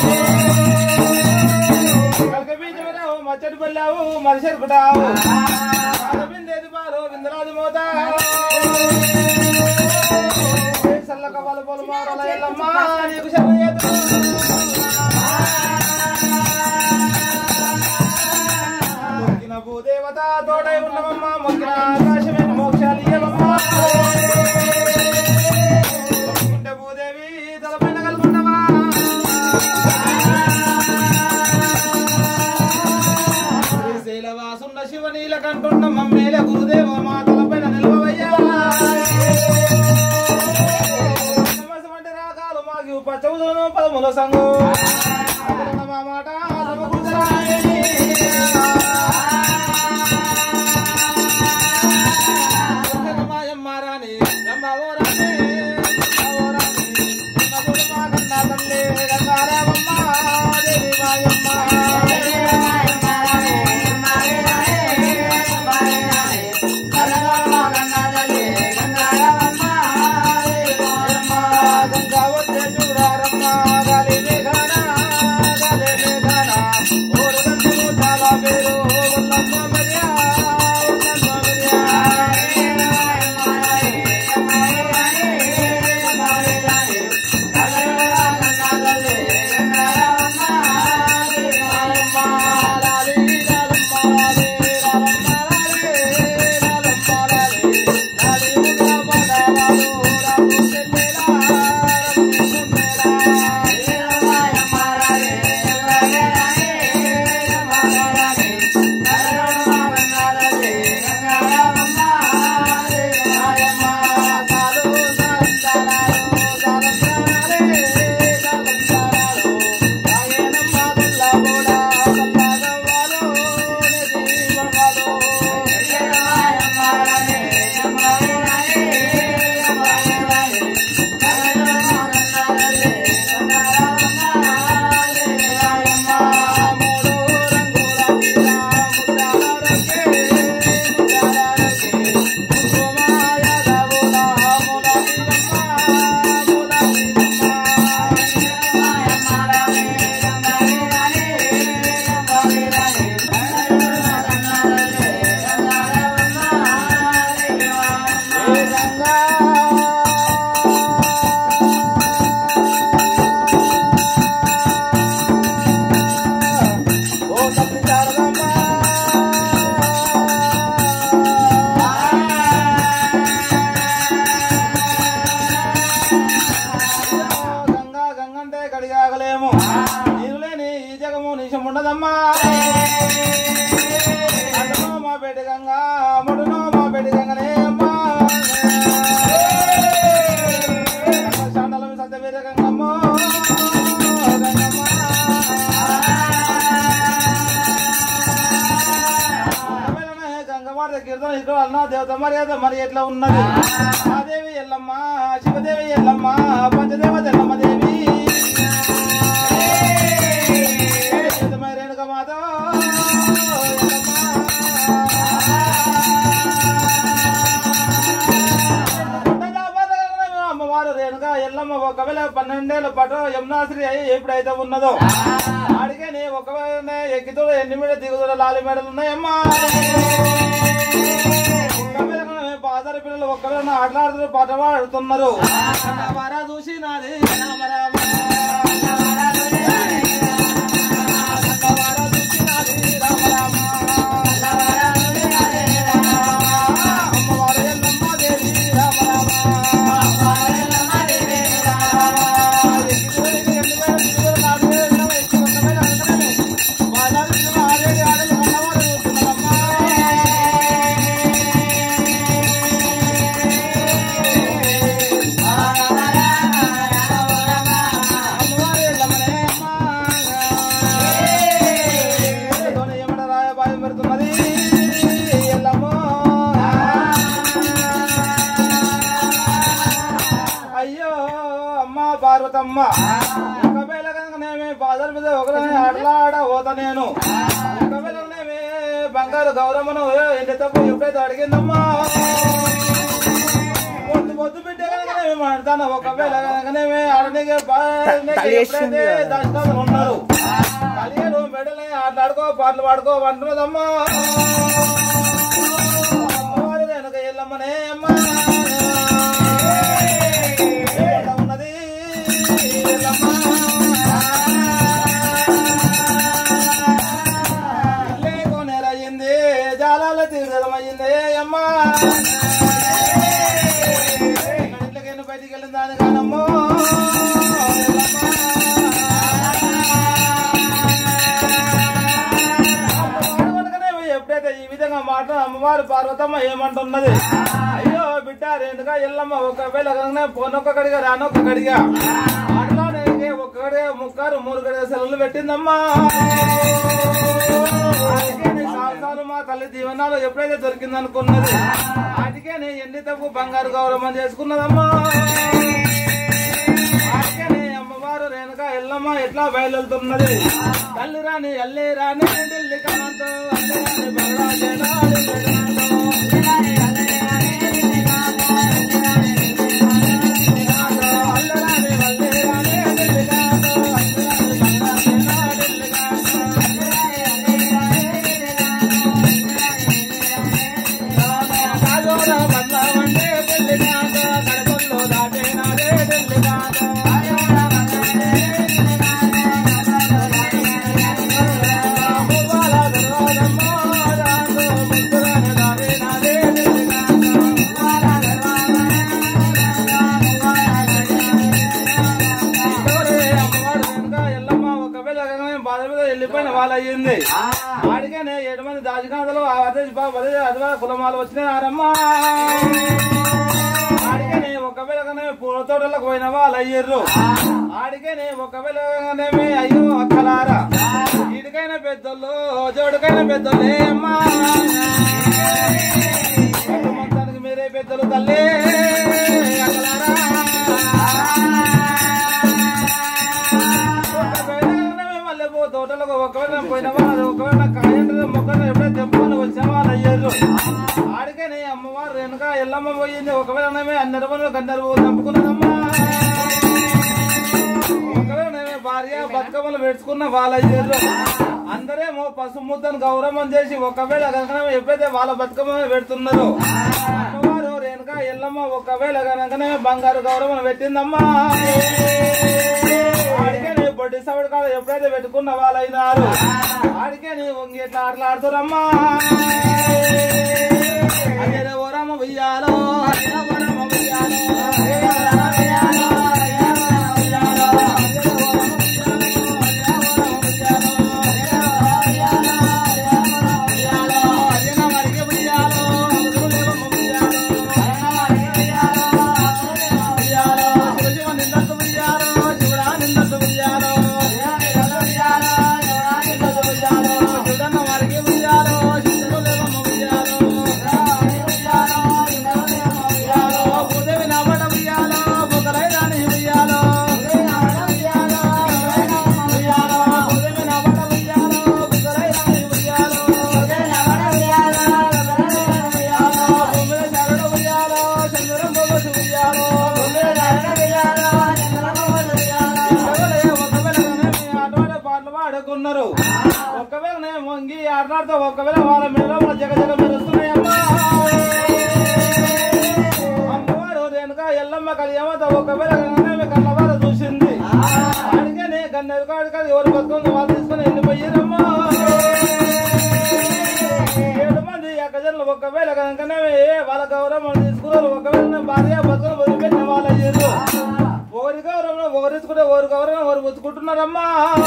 కలక బీజమరావు మచ్చడి పల్లావు మరిసెరుకుటావు బిందేది పాలు బిందరాది మోత సల్లక పలు పొలు మారల ఎల్లమ్మ నీకు శరణు చేతులు. మొక్కిన భూదేవత తోడై ఉన్నవమ్మ మొక్కిన ఆకాశమైన మోక్షాలు ఇయ్యవమ్మ మొక్కుంటే భూదేవి తలపైన కలుగుండవా శ్రీశైలవాసుండ శివనీల కంటున్న మమ్మేల గురుదేవ మా తలపైన నిలవయ్యా నమస్మంటే రాగాలు మాకు పచ్చవులను పదముల సంగు అతడున్న మా మాట సమకూర్చరాయని. మాయమ్మ రాణి, రమ్మవో రాణి, రమ్మవో రాణి, రమ్మవో మా కన్నా తల్లి, గంగారామమ్మ, దేవి మాయమ్మ. గంగా వచ్చే చూడారమ్మ, గాలి మేఘాన, గాలి మేఘాన, ఓరుగంటలు చాలా పేరు, ఒళ్ళమ్మ మరియా, ఒళ్ళమ్మ మరియా. ఓ తల్లి శారదమ్మ గంగా గంగంటే కడిగాగలేము నీరు లేని ఈ జగము నిశం ఉండదమ్మా అటునో మా పెట్టి గంగా అమ్ముడునో మా పెట్టి గంగనే అమ్మా శాండలం సత్యవీర గంగమ్మ గంగమ్మ గంగమాత కీర్తన ఇక్కడ అన్న దేవత మర్యాద మరి ఎట్లా ఉన్నది ఆదేవి ఎల్లమ్మ శివదేవి ఎల్లమ్మ పంచదేవత ఎల్లమ్మ దేవి శివతమై రేణుక మాత అమ్మవారు రేణుక ఎల్లమ్మ ఒకవేళ పన్నెండేళ్ల పాటు యమునాశ్రీ అయ్యి ఎప్పుడైతే ఉన్నదో ఆడికే నీ ఒకవేళ ఎక్కితో ఎన్ని మీద దిగుదల లాలి మేడలు ఉన్నాయమ్మా ఒకవేళ బాదర పిల్లలు ఒక్కవేళ ఆటలాడుతూ పాట పాడుతున్నారు వారా చూసి నాది రామరామ. వారా చూసి నాది రామరామ. అమ్మవారు ఎల్లమ్మ దేవి రామరామ. ఎక్కితో ఎన్ని మీద దిగుదల లాలి మేడలు ఎక్కి ఒక్కవేళ అనుకునే బాదర పిల్లలు ఆడేది ఆడలు అన్నవారు చూస్తున్నారమ్మా. అమ్మవారు ఎల్లమ్మనే అమ్మ. తోని ఎమ్మడ రాయ బావి పెడుతున్నది ఎల్లమ్మ. అయ్యో అమ్మ పార్వతమ్మ ఒకవేళ కనుక నేమే బాధల మీద ఒకరిని ఆటలాడ పోత నేను ఒకవేళ నేమే బంగారు గౌరమ్మను ఎండి తప్పు ఎప్పుడైతే అడిగిందమ్మా పొద్దు పొద్దు బిడ్డ కనుకనే మాడతాను ఒకవేళ కనుకనే ఆడనికే ఎప్పుడైతే దర్శనాలు ఉన్నారు కలియలు మెడలే ఆటలాడుకో పాటలు పాడుకో అంటున్నదమ్మా అమ్మవారి వెనక ఎల్లమ్మనే అమ్మా ఏమంట ఉన్నది ఎల్లమ్మ ఇల్లే కొనేరయ్యింది జాలాల తీర్థమయ్యింది అమ్మా ఇంట్లోకి బయటికి వెళ్ళిన దాని కానమ్మో ఎప్పుడైతే ఈ విధంగా మాట అమ్మవారు పార్వతమ్మ ఏమంటున్నది అయ్యో బిడ్డ రెండుగా ఎల్లమ్మ ఒకవేళ కనుక పోనొక్క గడిగా రానొక్క గడిగా అట్లానే ఒక్కడే ముక్కారు మూడు గడిగా సెలవులు పెట్టిందమ్మా అందుకే నీ సాహసాలు మా తల్లి దీవెనాలు ఎప్పుడైతే దొరికింది అనుకున్నది అందుకే నీ ఎన్ని తప్పు బంగారు గౌరవం చేసుకున్నదమ్మా అందుకే నీ అమ్మవారు రేణుక ఎల్లమ్మ ఎట్లా బయలుతున్నది తల్లి రాని అల్లి రాని ఢిల్లీ కాంతో అల్లి రాని బలరాజేనా ఢిల్లీ కాంతో. అల్లి రాని వల్లి రాని ఢిల్లీ కాంతో, అల్లి రాని బలరాజేనా ఢిల్లీ కాంతో. రాజోరా బండ్లవంటే ఢిల్లీ కాంతో, కడపల్లో దాటేనాడే ఢిల్లీ కాంతో. మువ్వాల దర్వాజమ్మ రాజో, ముద్దురాని దాటేనాడే ఢిల్లీ కాంతో. ఇదిగోరే అమ్మవారు కనుక ఎల్లమ్మ ఒకవేళ కనుక బాధ మీద వెళ్ళిపోయిన వాళ్ళు అయ్యింది ఆడికనే ఏడు మంది దాచికాంతలు అదే అదే అదే కులమాలు వచ్చినాయి ఆరమ్మ ఆడికనే ఒకవేళ కనుక పూల తోటలకు పోయిన వాళ్ళు అయ్యారు ఆడికనే ఒకవేళ కనుకనే అయ్యో అక్కలారా ఈడికైనా పెద్దోళ్ళు జోడుకైనా పెద్దోళ్ళే అమ్మా కట్టు మొత్తానికి మీరే పెద్దలు తల్లి అక్కలారా మళ్ళీ పో తోటలకు ఒకవేళ పోయినవా అది ఒకవేళ కాయంటే మొక్కలు ఎప్పుడైతే తెంపుకొని వచ్చావా అని అయ్యారు ఆడికని అమ్మవారు వెనుక ఎల్లమ్మ పోయింది ఒకవేళ నేమే అన్నర పనులు కన్నర చంపుకున్నదమ్మా ఒకవేళ నేమే భార్య బతుకమ్మలు పెట్టుకున్న వాళ్ళ అయ్యారు అందరేమో పసుపు ముద్దను గౌరవం చేసి ఒకవేళ కనుక ఎప్పుడైతే వాళ్ళ బతుకమ్మ పెడుతున్నారో అమ్మవారు రేణుక ఎల్లమ్మ ఒకవేళ కనుకనే బంగారు గౌరవం పెట్టిందమ్మా ఆడికే నీ బొడ్డి సవడి కాదు ఎప్పుడైతే పెట్టుకున్న వాళ్ళైనారు ఆడికే నీ వంగి ఎట్లా ఆటలు ఆడుతురమ్మా అదే ఓరమ్మ ఉయ్యాలో అదే ఓరమ్మ ఉయ్యాలో అదే ఓరమ్మ ఉయ్యాలో, అదే ఓరమ్మ ఉయ్యాలో, అదే ఓరమ్మ ఉయ్యాలో, అదే ఓరమ్మ ఉయ్యాలో, అదే నా వారికి ఉయ్యాలో, అదుగులేమమ్మ ఉయ్యాలో, ఉయ్యాలో, శివ శివ నిందకు ఉయ్యాలో, శివుడా నిందకు ఉయ్యాలో, శివుడన్న వారికి ఉయ్యాలో, శివులేమమ్మ ఉయ్యాలో, ఉయ్యాలో, భూదేవి నా పట ఉయ్యాలో, బుగ్గలై రాణి ఉయ్యాలో, ఉయ్యాలో, భూదేవి నా పట ఉయ్యాలో, బుగ్గలై రాణి ఉయ్యాలో, భూమి శరణు ఉయ్యాలో, చంద్రం బొమ్మసి ఉయ్యాలో, ఎవరే ఒకవేళ మీ ఆటోడే పాటలు పాడుకున్నారు ఒకవేళ నేను వంగి ఆటలాడుతూ ఒకవేళ వాళ్ళ మీద జగ జగ మెరుస్తున్నాయమ్మా అమ్మవారు రేణుక ఎల్లమ్మ కలియమత ఒకవేళ కనుక కన్నవారు చూసింది అడిగని కన్నెరు కాడికి ఎవరు బతుకుంది వాళ్ళు తీసుకుని వెళ్ళిపోయారమ్మా ఏడు మంది అక్కజనులు ఒకవేళ కనుకనే వాళ్ళ గౌరవం తీసుకున్నారు ఒకవేళ భార్య బతుకులు వదిలిపెట్టిన వాళ్ళు అయ్యారు ఓరి గౌరవం ఓరించుకుంటే ఓరి గౌరవం ఓరి బతుకుంటున్నారమ్మా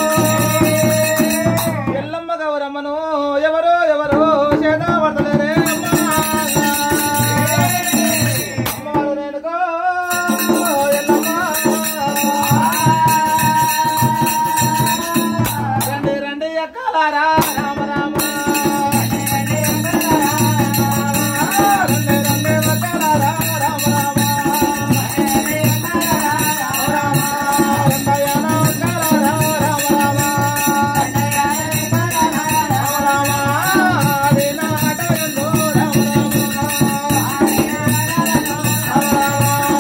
ఎల్లమ్మ గౌరమ్మను ఎవరో ఎవరో చేత పడతలేరే అమ్మవారు రేణుకో ఎల్లమ్మ రండి రండి ఎక్కాలారా రామ రామ రండి రండి ఎక్కాలారా రామ రామ రామ రంగయ్యన ఎక్కాలారా రామ రామ రామ రామ ఆడిన ఆటయంలో రామ రామ రామ రామ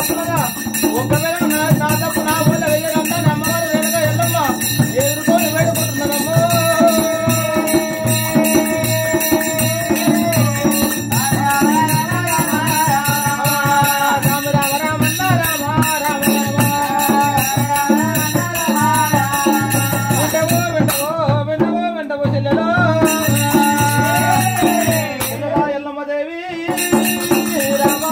తప్పులగా ఒకవేళ నా నా తప్పు నా వల్ల వెయ్యడంతా నా అమ్మవారు వెనక ఎల్లమ్మ ఎదుర్కొని వేడుకుంటున్నారమ్మో రామ రామ రామన్న రామ రామ రామ వెంటవో వెంటవో వెంటవో వెంటవో చెల్లెలో ఎల్లరా ఎల్లమ్మ దేవి రామ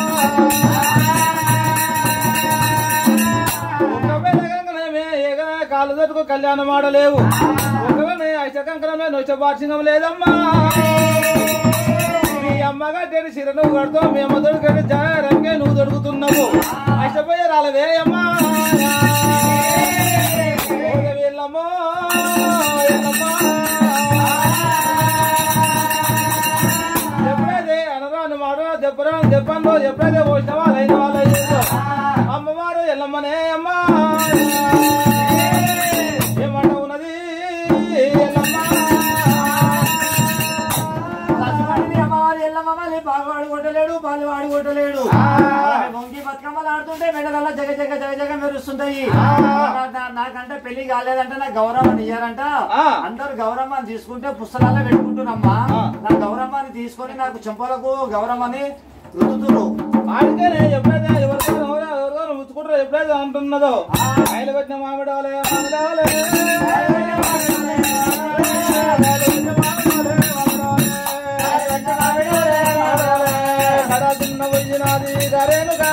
ఒకవేళ గంగనమే ఏగా కాలు దట్టుకు కళ్యాణం ఆడలేవు ఒకవేళ అష్టకంకరమే నొచ్చ బార్సింగం లేదమ్మా మీ అమ్మగడ్డని సిర నువ్వు కడుతావు మీ అమ్మ దొడుకని జారంగే నువ్వు దొడుకుతున్నావు అష్టపోయే రాలవే అమ్మా ఓలే ఎల్లమ్మో, ఎల్లమ్మా. ఎప్పుడైతే అనరాని మాట దెబ్బరాని దెబ్బంలో ఎప్పుడైతే పోసిన వాళ్ళైన వాళ్ళ అమ్మవారు ఎల్లమ్మనే అమ్మా ఏమంట ఉన్నది ఎల్లమ్మ లక్ష్మణుని అమ్మవారి ఎల్లమ్మ మళ్ళీ బాగువాడు కొట్టలేడు పాలు వాడు కొట్టలేడు ఆ. మొంగి బతుకమ్మలు ఆడుతుంటే మెడల జగ జగ జగ జగ మెరుస్తుంటాయి ఆ. నా- నా- నాకంటే పెళ్లి కాలేదంటే నాకు గౌరవం ఇయ్యారంట ఆ. అందరు గౌరవాన్ని తీసుకుంటే పుస్తకాల్లో పెట్టుకుంటున్నమ్మా ఆ. నా గౌరవాన్ని తీసుకొని నాకు చెంపలకు గౌరవాన్ని రుద్దుతురు ఆడికేనే ఎప్పుడైతే ఎవరికైనా ఎవరో ఎవరికైనా ముచ్చుకుంటారో ఎప్పుడైతే అంటున్నదో ఆయన పెట్టిన మామిడి వాళ్ళే మామిడి వాళ్ళే. కడ చిన్న వయ్యినాది గరేనుగా.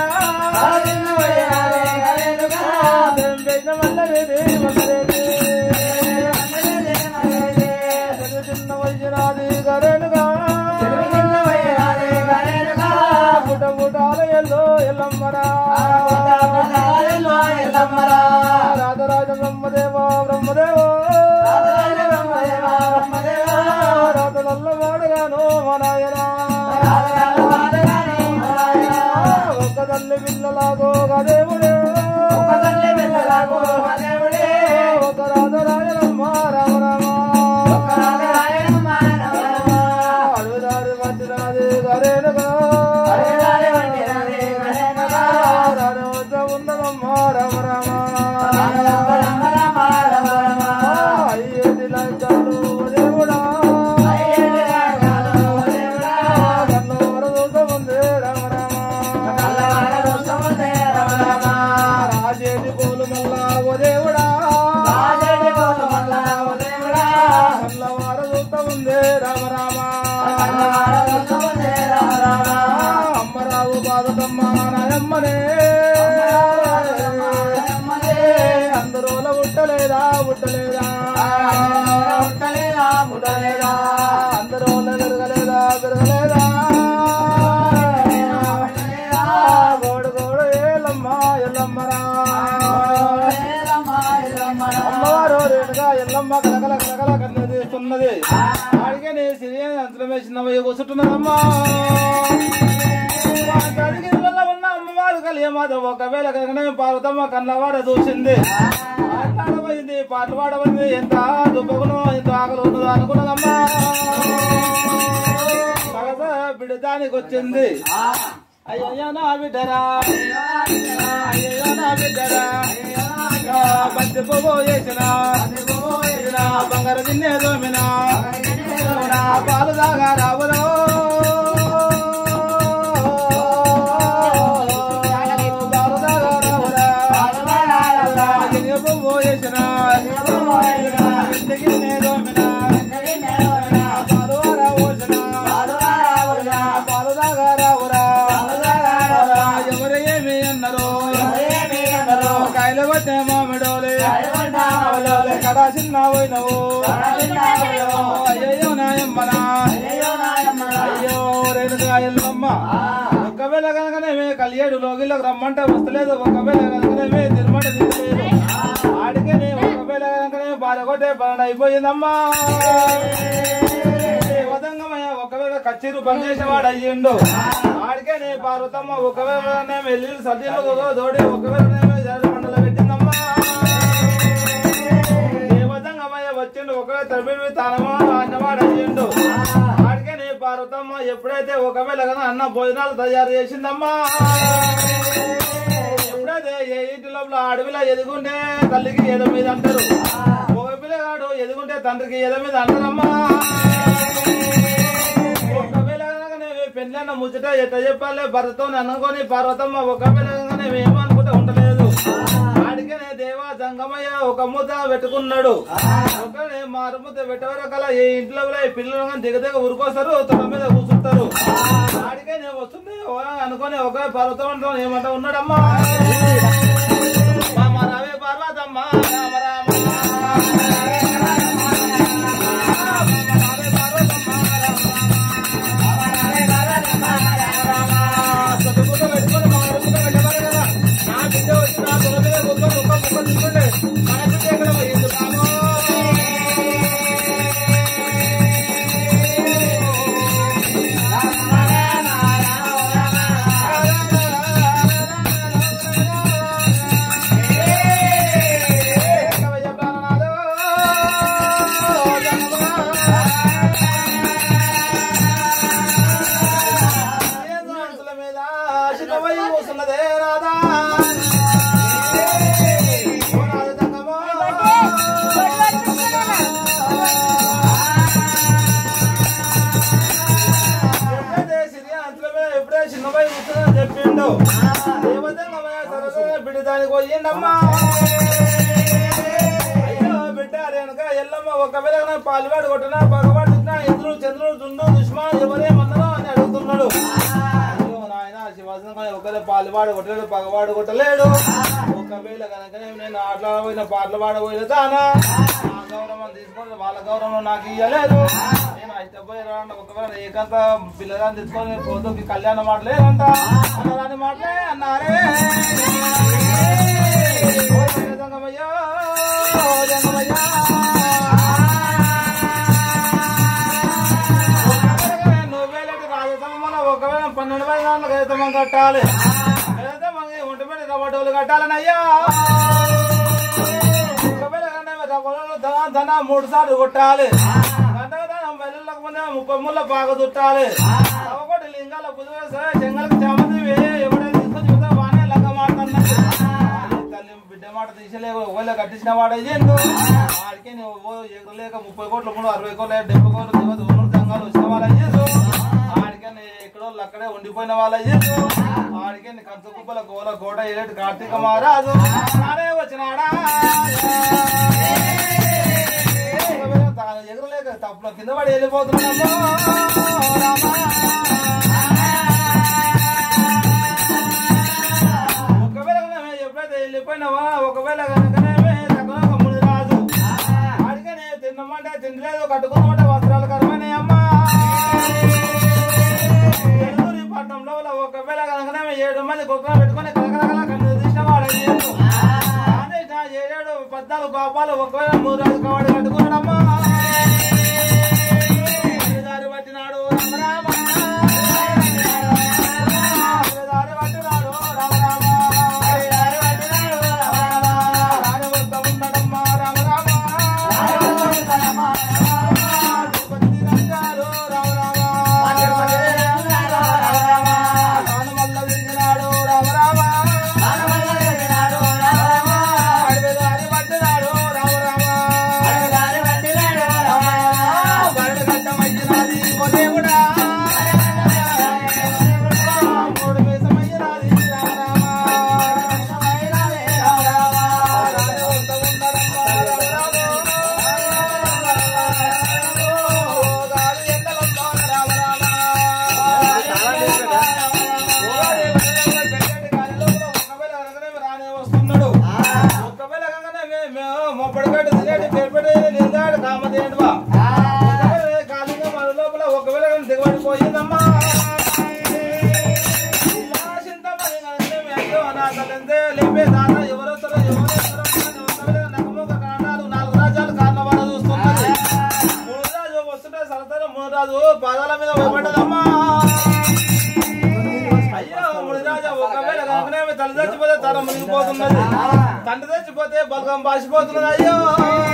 దేం పెట్టిన మల్లరేది మల్లరేది. చెడు చిన్న వయ్యినాది గరేనుగా. పుట పుటాల ఎల్లో ఎల్లమ్మరా రాజరాజ బ్రహ్మదేవ బ్రహ్మదేవ రాజలల్ల వాడుగాను మనాయన ఒక్క తల్లి పిల్లలాగో గదేవుడే ఒక రాజరాజనమ్మ రామ రామ అడుగుదారి వచ్చినది గరేనుగా రాజవద్ద ఉన్నదమ్మ రామ రామ అయ్యేది లంచాలు దేవుడా కన్ను వరదూత ఉంది రామ రామ రాజేటి కోలు మల్లా ఓ దేవుడా కళ్ళ వరదూత ఉంది రామ రామ అమ్మరావు బాధకమ్మ నాయమ్మనే అందరూల ఉట్టలేదా ఉట్టలేదా అందరూల పెరగలేదా పెరగలేదా గోడు గోడు ఏలమ్మ ఎల్లమ్మరా అమ్మవారు రేటుగా ఎల్లమ్మ కలకల కలకల కన్ను తీస్తున్నది వాడికే నీ సిరియన్ అంతరం వేసిన పోయి కూర్చుంటున్నదమ్మా అడిగిరిలో ఉన్న అమ్మవారు కలియమాత ఒకవేళ కనుకనే పార్వతమ్మ కన్నవాడ చూసింది మాట్లాడబోయింది పాటలు పాడబోయింది ఎంత దుబ్బకును ఎంత ఆకలి ఉన్నదో అనుకున్నదమ్మా సగస బిడదానికి వచ్చింది అయ్యయ్యో నా బిడ్డరా అయ్యయ్యో నా బిడ్డరా బంతి పువ్వు వేసిన బంగారు తిన్నే దోమిన పాలు దాగా రావురో పాలు దాగా రావురా గిన్నె పువ్వు వేసిన గిన్నె దోమిన పాలు వారా పోసిన పాలు దాగా రావురా ఎవరు ఏమి అన్నారు కాయలు కొట్టే మామిడోలే కడా చిన్న పోయినవు అయ్యో నాయమ్మనా అయ్యో రేణుగా ఎల్లమ్మ ఒకవేళ కనుకనేమే కలియేడు లోగిళ్ళకు రమ్మంటే వస్తలేదు ఒకవేళ కనుకనేమే తిరుమట తీయలేదు ఆడికనే ఒకవేళ కనుకనే బాధ కొట్టే పని అయిపోయిందమ్మా వదంగమయ్య ఒకవేళ కచ్చిరు పని చేసేవాడు అయ్యిండు ఆడికనే పార్వతమ్మ ఒకవేళ వెళ్ళి సద్యలు దోడి ఒకవేళ జరి మండల పెట్టిందమ్మా దేవతంగమయ్య వచ్చిండు ఒకవేళ తడిపి తానమా అన్నవాడు అయ్యిండు ఆడికనే పార్వతమ్మ ఎప్పుడైతే ఒకవేళ కదా అన్న భోజనాలు తయారు చేసిందమ్మా ఎప్పుడైతే ఏ ఇంటి లోపల అడవిలో ఎదుగుంటే తల్లికి ఎద మీద అంటారు ఒక పిల్లగాడు ఎదుగుంటే తండ్రికి ఎద మీద అంటారమ్మా ఒక పిల్లగానే పెళ్ళన్న ముచ్చట ఎట్ట చెప్పాలి భర్తతో అనుకొని పర్వతమ్మ ఒక పిల్లగానే ఏమనుకుంటే ఉండలేదు ఆడికనే దేవా జంగమయ్య ఒక ముద్ద పెట్టుకున్నాడు ఒకనే మారు ముద్ద పెట్టవరకల ఏ ఇంట్లో కూడా ఈ పిల్లలు కానీ దిగ దిగ ఉరుకొస్తారు తొడ మీద కూర్చుంటారు ఆడికే నేను వస్తుంది ఓ అనుకొని ఒక పర్వతం అంటాం ఏమంటా ఉన్నాడమ్మా రామ రావే పర్వతమ్మ రామ రామ మనసుల మీద శివమై కూసున్నదే రాధా ఓ రాధ తంగమో. ఎప్పుడైతే సిరి అంచుల మీద ఎప్పుడే చిన్నమై కూర్చున్నా చెప్పిండు దేవతంగమయ్య సరస్వతి బిడ్డ దానికి పోయిండమ్మా అయ్యో బిడ్డ రేణుక ఎల్లమ్మ ఒకవేళ కనుక పాలువాడు కొట్టినా పగవాడు తిట్టినా ఇంద్రుడు చంద్రుడు దుండు దుష్మా ఎవరేమన్నారో అని అడుగుతున్నాడు అయ్యో నాయన శివాసనం ఒకవేళ పాలువాడు కొట్టలేడు పగవాడు కొట్టలేడు ఒకవేళ కనుక నేను ఆటలాడబోయిన పాటలు పాడబోయిన తానా నా గౌరవం తీసుకొని వాళ్ళ గౌరవం నాకు ఇయ్యలేదు నేను ఇష్టపోయి రాండి ఒకవేళ ఏకంత పిల్లగాని తీసుకొని పోతూకి కళ్యాణ మాటలేదంట అన్నదాని మాటలే అన్నారే ఓ జంగమయ్యో, ఓ జంగమయ్యో. నువ్వేలేటి రాజసమన ఒకవేళ పన్నెండు వేల దాంట్లో గైతమం కట్టాలి అయితే మనకి ఒంటి మీద రవ్వటోలు కట్టాలని అయ్యా ఒకవేళ కన్నా రవ్వలో ధన ధన మూడు సార్లు కొట్టాలి గంటకు ధనం వెల్లులకు ముందే ముప్పై ముళ్ళ బాగా చుట్టాలి ఒకటి లింగాల కుదిరే సరే చెంగలకు చామంతి ఎవడైనా తీసుకొని చూస్తే బాగానే లగ్గ మాట్లాడినట్టు తల్లి బిడ్డ మాట తీసలేక ఒకవేళ కట్టించిన వాడు అయ్యిండు వాడికి నువ్వు ఎగరలేక ముప్పై కోట్లు మూడు అరవై కోట్లు డెబ్బై కోట్లు దివత ఊరు సంఘాలు వచ్చిన వాళ్ళు అయ్యేది ఆడికే ఎక్కడో అక్కడే ఉండిపోయిన వాళ్ళు అయ్యేది ఆడికే కంచు కుప్పల గోల గోడ ఏలేటి కార్తీక మహారాజు నానే వచ్చినాడా ఒకవేళ తాను ఎగరలేక తప్పులో కింద పడి వెళ్ళిపోతున్నాడు ఒకవేళ కనుక ఎప్పుడైతే వెళ్ళిపోయినావా ఒకవేళ కనుకనే తక్కువ ముడి రాదు అడిగనే తిన్నమంటే తినలేదు కట్టుకున్నమంటే వస్త్రాలు కరమనే అమ్మా నెల్లూరు పట్టణంలో ఒకవేళ కనుకనే ఏడు మంది కుక్కలు పెట్టుకొని కలకలకల కన్ను తీసిన వాడు అయ్యేడు. కానీ నా ఏడేడు పద్నాలుగు పాపాలు ఒకవేళ మూడు రోజులు కావాడు కట్టుకున్నాడమ్మా దారి పట్టినాడు రామ దారి పట్టినాడు రామ రామ దారి పట్టినాడు రామ రామ రాని వద్ద ఉన్నాడమ్మా రామ రామ తిరుపతి రంగారు రామ రామ రాను వల్ల విరిగినాడు రామ రామ అడవి దారి పట్టినాడు రామ రామ బరడు గడ్డమయ్యినాది ఓ దేవుడా మూడు మీసమయ్యినాది రామ వస్తున్నాడు ఒకవేళ కనుక మొప్పడిపేట దిగాడు పేరుపేట నిందాడు కామదేండువా కాలింగ మన లోపల ఒకవేళ కానీ దిగబడిపోయిందమ్మా ఇలా చింతమని కనుక మేము అనాథలంతే లేపే దాదా ఎవరు వస్తారో ఎవరు వస్తారో అని ఒకవేళ నకముక కారణాలు నాలుగు రాజ్యాలు కారణవాడ చూస్తున్నది మూడు రాజు వస్తుంటే సరసర మూడు రాజు పాదాల మీద భయపడ్డదమ్మా అయ్యో మూడు రాజు ఒకవేళ కనుకనే తల్లి చచ్చిపోతే తల మునిగిపోతున్నది తండ్రి చచ్చిపోతే బలగం పాసిపోతున్నది అయ్యో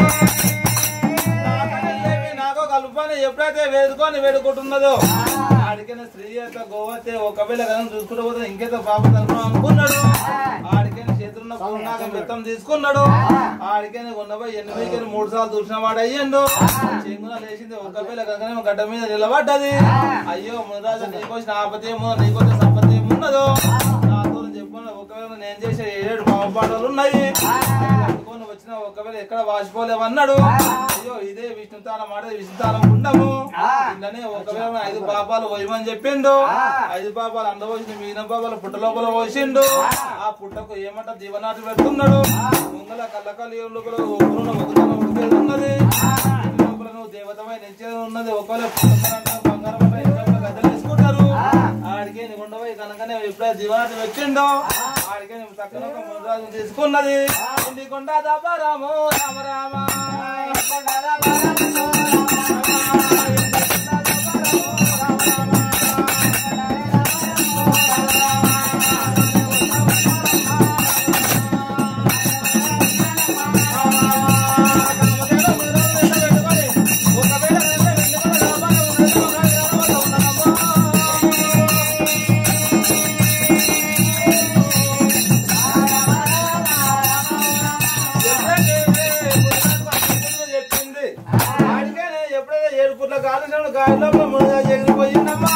నా తల్లి లేమి నాకో కలుపుకొని ఎప్పుడైతే వేసుకొని వేడుకుంటున్నదో ఆడికైనా స్త్రీ యొక్క గోవతే ఒకవేళ కనుక చూసుకుంటూ పోతే ఇంకేదో పాపం అనుకున్నాం అనుకున్నాడు ఆడికైనా చేతులున్న పూర్ణాకం బెత్తం తీసుకున్నాడు ఆడికైనా ఉన్నపోయి ఎనిమిదికి మూడు సార్లు చూసిన వాడు అయ్యిండు చెంగున లేచింది ఒకవేళ కనుక గడ్డ మీద నిలబడ్డది అయ్యో మునరాజు నీకు వచ్చిన ఆపతి ఏమో నీకు వచ్చిన సంపత్తి ఏమున్నదో నాతో చెప్పుకున్న ఒకవేళ నేను చేసే ఏడు పాటలు ఉన్నాయి పట్టుకొని వచ్చిన ఒకవేళ ఎక్కడ వాసిపోలేవన్నాడు అయ్యో ఇదే విష్ణుతానం మాట విష్ణుతానం ఉండము ఇట్లనే ఒకవేళ ఐదు పాపాలు పోయమని చెప్పిండు ఐదు పాపాలు అందవలసిన మిగిలిన పాపాలు పుట్ట లోపల పోసిండు ఆ పుట్టకు ఏమంట దీవనాటి పెడుతున్నాడు ముంగల కళ్ళకల్లి లోపల ఊరున్న ఒకతన ఉడికేది ఉన్నది ఇంటి లోపల నువ్వు దేవతమై నిలిచేది ఉన్నది ఒకవేళ పుట్టకరంట బంగారం అంట ఇంట్లో గద్దెలు వేసుకుంటారు ఆడికే నీకు ఉండవు కనుకనే ఇప్పుడే జీవనాటి వచ్చిండు ఆడికే నువ్వు చక్కన ఒక ముద్రాజు తీసుకున్నది ఇంటి కొండ దబ్బ రాము రామ రామ కొండ దబ్బ రాము చెప్పింది ఆడికనే ఎప్పుడైతే ఏడు పుట్ల కాలుష్యం గాలి లోపల ముడుగా ఎగిరిపోయిందమ్మా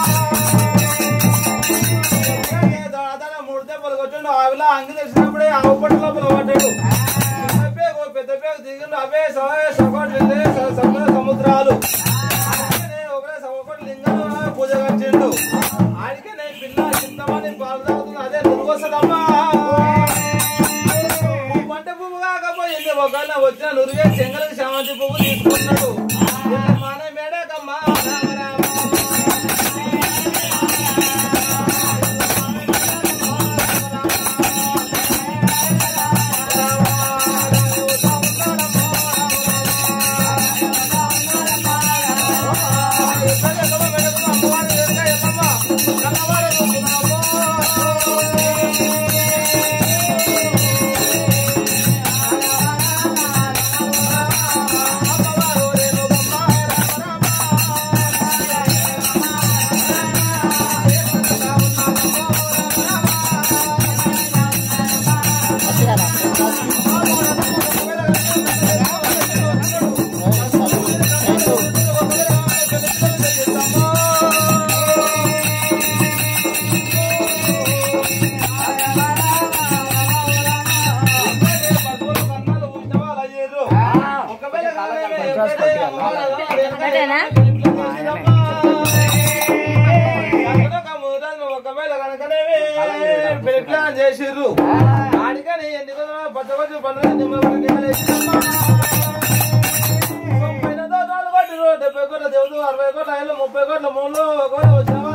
దాదాన మూడు దెబ్బలు కొట్టిండు ఆవిలా అంగి తెచ్చినప్పుడే ఆవు పట్టు లోపల పడ్డాడు చిన్న పేగు పెద్ద పేగు దిగిండు అవే సగోట్లు సముద్ర సముద్రాలు ఆడికనే ఒకడే సగోటి లింగాలు పూజ కట్టిండు ఆడికనే పిల్ల చింతమని పాలు తాగుతుంది అదే నురుగొస్తుందమ్మా పువ్వు అంటే పువ్వు కాకపోయింది ఒకవేళ వచ్చిన నురుగే చెంగలకు శామంతి పువ్వు తీసుకున్నాడు మన మేడకమ్మా రామ రామ అదేనా? ఒకవేళ కనుకనేవి ప్లాన్ చేసిర్రు ఆడికని ఎందుకు పచ్చకొచ్చి పండుగ నిమ్మలు నిమ్మలేసినమ్మా ముప్పై నాలుగు కోట్లు డెబ్బై కోట్ల దేవుడు అరవై కోట్ల ఐదు ముప్పై కోట్ల మూడు ఒకవేళ వచ్చిన